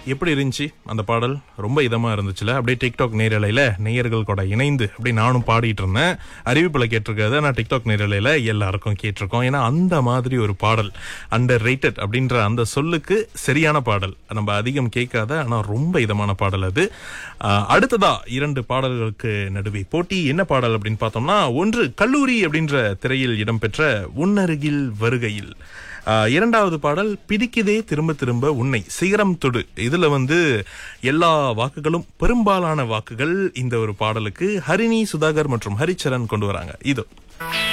எப்படி இருந்துச்சு அந்த பாடல் ரொம்ப இதமா இருந்துச்சுல அப்படியே டிக்டாக் நேரலையில நேயர்கள் கூட இணைந்து அப்படியே நானும் பாடிட்டு இருந்தேன் அறிவிப்புல கேட்டிருக்காது நான் டிக்டாக் நேரலையில எல்லாருக்கும் கேட்டிருக்கோம் ஏன்னா அந்த மாதிரி ஒரு பாடல் அண்டர் ரேட்டட் அப்படின்ற அந்த சொல்லுக்கு சரியான பாடல் நம்ம அதிகம் கேட்காத ஆனா ரொம்ப இதமான பாடல் அது ஆஹ், அடுத்ததா இரண்டு பாடல்களுக்கு நடுவே போட்டி என்ன பாடல் அப்படின்னு பார்த்தோம்னா ஒன்று கல்லூரி அப்படின்ற திரையில் இடம்பெற்ற உன்னருகில் வருகையில் ஆஹ், இரண்டாவது பாடல் பிடிக்குதே திரும்ப திரும்ப உன்னை சிகரம் தொடு இதுல வந்து எல்லா வாக்குகளும் பெரும்பாலான வாக்குகள் இந்த ஒரு பாடலுக்கு ஹரிணி சுதாகர் மற்றும் ஹரிச்சரன் கொண்டு வராங்க இதோ